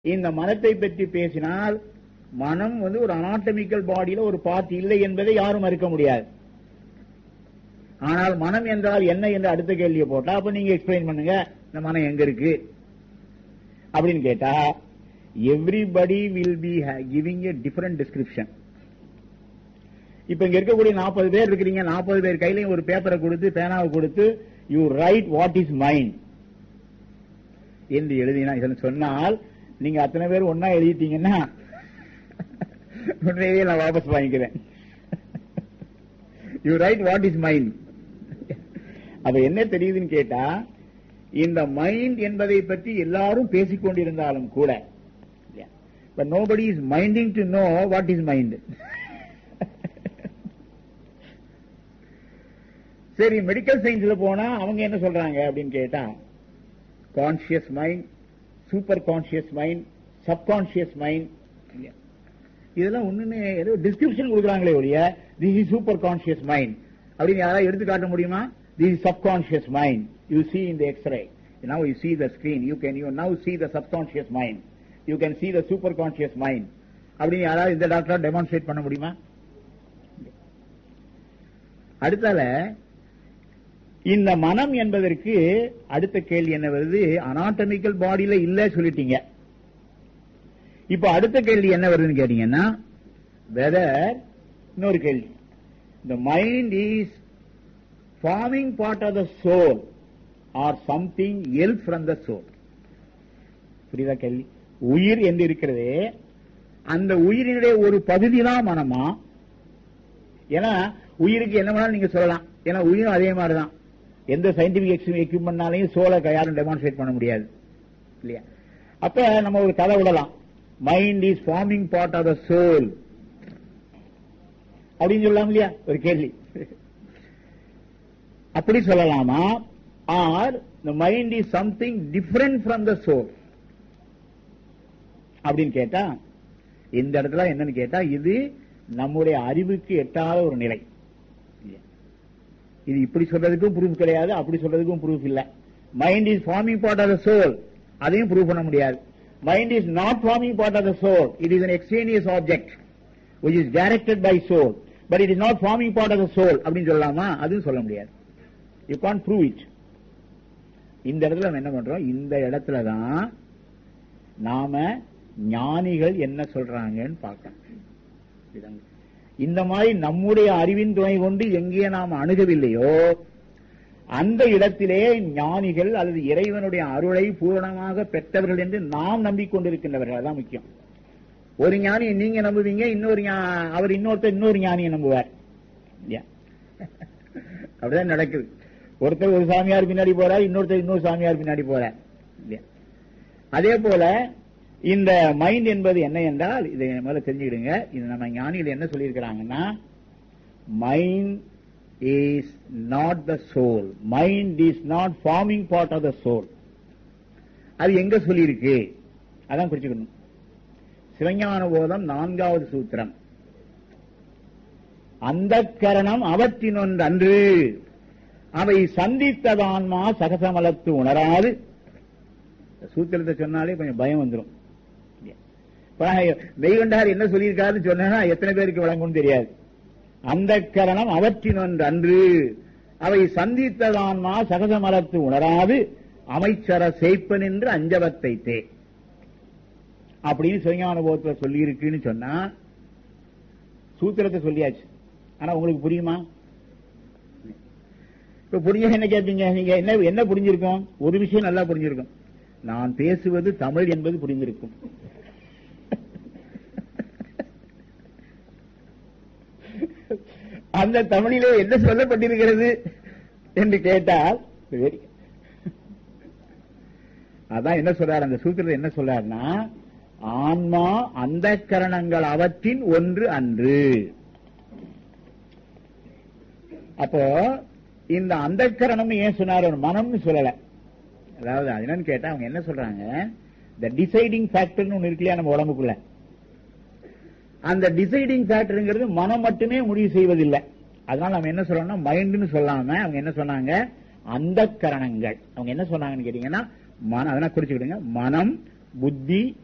இந்த மனத்தை பற்றி பேசினால் மனம் வந்து ஒரு அனாட்டமிக்கல் பாடியில ஒரு பார்ட் இல்லை என்பதை யாரும் மறுக்க முடியாது ஆனால் மனம் என்றால் என்ன என்று அடுத்த கேள்வியை போட்டா அப்ப நீங்க எக்ஸ்பிளைன் பண்ணுங்க இந்த மனம் எங்க இருக்கு அப்படின்னு கேட்டா everybody will be giving a different description இப்ப இங்க இருக்கக்கூடிய நாற்பது பேர் இருக்கிறீங்க நாற்பது பேர் கையிலையும் ஒரு பேப்பரை கொடுத்து பேனாவை கொடுத்து you write what is mind என்று எழுதினா இதன் சொன்னால் நீங்க அத்தனை பேர் ஒன்னா எழுதிட்டீங்கன்னா உண்மையே நான் வாபஸ் வாங்கிக்கிறேன் you write what is mind அப்ப என்ன தெரியுதுன்னு கேட்டா இந்த மைண்ட் என்பதை பற்றி எல்லாரும் பேசிக் கொண்டிருந்தாலும் கூட but nobody is minding to know what is mind சரி மெடிக்கல் சயின்ஸ்ல போனா அவங்க என்ன சொல்றாங்க அப்படின்னு கேட்டா conscious mind super conscious mind subconscious mind இதெல்லாம் ஒண்ணுமே ஏதோ டிஸ்கிரிப்ஷன் கொடுக்குறாங்களே ஒழிய this is super conscious mind அப்படின்னு யாராவது எடுத்து காட்ட முடியுமா this is subconscious mind you see in the x-ray now you see the screen you can you now see the subconscious mind you can see the super conscious mind அப்படின்னு யாராவது இந்த doctor demonstrate பண்ண முடியுமா அடுத்தால இந்த மனம் என்பதற்கு அடுத்த கேள்வி என்ன வருது அனாட்டமிக்கல் பாடியில இல்ல சொல்லிட்டீங்க இப்ப அடுத்த கேள்வி என்ன வருதுன்னு கேட்டீங்கன்னா வெதர் இன்னொரு கேள்வி இந்த mind is forming part of the soul or something else from the soul புரியுதா கேள்வி உயிர் என்று இருக்கிறதே அந்த உயிரினுடைய ஒரு பகுதி தான் மனமா ஏன்னா உயிருக்கு என்ன வேணாலும் நீங்க சொல்லலாம் ஏன்னா உயிரும் அதே மாதிரிதான் எந்த சயின்டிபிக் எக்யூப்மெண்ட்னாலையும் சோலை யாரும் டெமான்ஸ்ட்ரேட் பண்ண முடியாது இல்லையா அப்ப நம்ம ஒரு கதை விடலாம் mind is forming part of the soul அப்படின்னு சொல்லலாம் இல்லையா ஒரு கேள்வி அப்படி சொல்லலாமா or the mind is something different from the soul அப்படின்னு கேட்டா இந்த இடத்துல என்னன்னு கேட்டா இது நம்முடைய அறிவுக்கு எட்டாத ஒரு நிலை இது இப்படி சொல்றதுக்கும் ப்ரூஃப் கிடையாது அப்படி சொல்றதுக்கும் ப்ரூஃப் இல்ல mind is forming part of the soul அதையும் ப்ரூவ் பண்ண முடியாது mind is not forming part of the soul it is an extraneous object which is directed by soul but it is not forming part of the soul அப்படின்னு சொல்லலாமா அதுவும் சொல்ல முடியாது you Khan prove it இந்த இடத்துல நம்ம என்ன பண்றோம் இந்த இடத்துல தான் நாம ஞானிகள் என்ன சொல்றாங்கன்னு பார்க்கணும் இந்த மாதிரி நம்முடைய அறிவின் துணை கொண்டு எங்கே நாம் அணுகவில்லையோ அந்த இடத்திலே ஞானிகள் அல்லது இறைவனுடைய அருளை பூரணமாக பெற்றவர்கள் என்று நாம் நம்பிக்கொண்டிருக்கின்றவர்கள் அதான் முக்கியம் ஒரு ஞானியை நீங்க நம்புவீங்க இன்னொரு அவர் இன்னொருத்தர் இன்னொரு ஞானியை நம்புவார் அப்படிதான் நடக்குது ஒருத்தர் ஒரு சாமியார் பின்னாடி போறார் இன்னொருத்தர் இன்னொரு சாமியார் பின்னாடி போறார் அதே போல இந்த மைண்ட் என்பது என்ன என்றால் இதை முதல்ல தெரிஞ்சுக்கிடுங்க இது நம்ம ஞானிகள் என்ன சொல்லியிருக்கிறாங்கன்னா mind is not the soul mind is not forming part of the soul அது எங்க சொல்லியிருக்கு அதான் குறிச்சுக்கணும் சிவஞான போதம் நான்காவது சூத்திரம் அந்த கரணம் அவற்றினொன்று அன்று அவை சந்தித்ததான்மா சகசமலத்து உணராது சூத்திரத்தை சொன்னாலே கொஞ்சம் பயம் வந்துடும் வெய்கண்டார் என்ன சொல்லியிருக்காருன்னு சொன்னா எத்தனை பேருக்கு வழங்கும் தெரியாது அந்த கரணம் அவற்றினொன்று அன்று அவை சந்தித்ததான்மா சகசமலத்து உணராது அமைச்சர சேப்பன் என்று அஞ்சவத்தை தே அப்படின்னு சிவஞானுபவத்தில் சொல்லி இருக்குன்னு சொன்னா சூத்திரத்தை சொல்லியாச்சு ஆனா உங்களுக்கு புரியுமா இப்ப புரிஞ்ச என்ன கேட்பீங்க நீங்க என்ன என்ன புரிஞ்சிருக்கும் ஒரு விஷயம் நல்லா புரிஞ்சிருக்கும் நான் பேசுவது தமிழ் என்பது புரிந்திருக்கும் அந்த தமிழிலே என்ன சொல்லப்பட்டிருக்கிறது என்று கேட்டால் அதான் என்ன சொல்றாரு அந்த சூத்திரத்தை என்ன சொல்றாருன்னா ஆன்மா அந்த கரணங்கள் அவற்றின் ஒன்று அன்று அப்போ இந்த அந்த கரணம் ஏன் சொன்னார் மனம்னு சொல்லல அதாவது என்னன்னு கேட்டா அவங்க என்ன சொல்றாங்க இந்த டிசைடிங் ஃபேக்டர்னு ஒண்ணு இருக்கு இல்லையா நம்ம உடம்புக்குள்ள அந்த டிசைடிங் ஃபேக்டருங்கிறது மனம் மட்டுமே முடிவு செய்வதில்லை அதனால நம்ம என்ன சொல்றோம்னா மைண்ட்னு சொல்லாம அவங்க என்ன சொன்னாங்க அந்த கரணங்கள் அவங்க என்ன சொன்னாங்கன்னு கேட்டீங்கன்னா மன அதெல்லாம் குறிச்சுக்கிடுங்க மனம் புத்தி